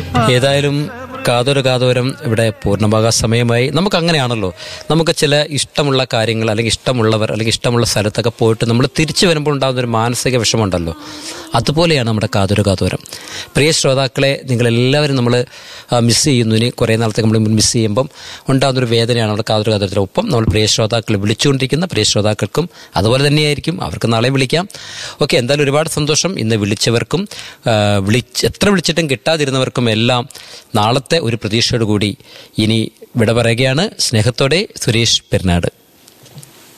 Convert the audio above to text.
ഏതായാലും കാതോര കാതോരം ഇവിടെ പൂർണ്ണമാകാൻ സമയമായി നമുക്ക് അങ്ങനെയാണല്ലോ നമുക്ക് ചില ഇഷ്ടമുള്ള കാര്യങ്ങൾ അല്ലെങ്കിൽ ഇഷ്ടമുള്ളവർ അല്ലെങ്കിൽ ഇഷ്ടമുള്ള സ്ഥലത്തൊക്കെ പോയിട്ട് നമ്മൾ തിരിച്ചു വരുമ്പോൾ ഉണ്ടാകുന്ന ഒരു മാനസിക വിഷമമുണ്ടല്ലോ അതുപോലെയാണ് നമ്മുടെ കാതോര കാതോരം പ്രിയ ശ്രോതാക്കളെ നിങ്ങളെല്ലാവരും നമ്മൾ മിസ് ചെയ്യുന്നു ഇനി കുറേ നാളത്തേക്ക് നമ്മൾ മിസ് ചെയ്യുമ്പം ഉണ്ടാകുന്നൊരു വേദനയാണ് നമ്മുടെ കാതോര കാതോരത്തിന് ഒപ്പം നമ്മൾ പ്രിയ ശ്രോതാക്കളെ വിളിച്ചുകൊണ്ടിരിക്കുന്ന പ്രിയ ശ്രോതാക്കൾക്കും അതുപോലെ തന്നെയായിരിക്കും അവർക്ക് നാളെ വിളിക്കാം ഓക്കെ എന്തായാലും ഒരുപാട് സന്തോഷം ഇന്ന് വിളിച്ചവർക്കും ആ, വിളിച്ച് എത്ര വിളിച്ചിട്ടും കിട്ടാതിരുന്നവർക്കും എല്ലാം നാളത്തെ ഒരു പ്രതീക്ഷയോടുകൂടി ഇനി വിട പറയുകയാണ് സ്നേഹത്തോടെ സുരേഷ് പെരുന്നാട്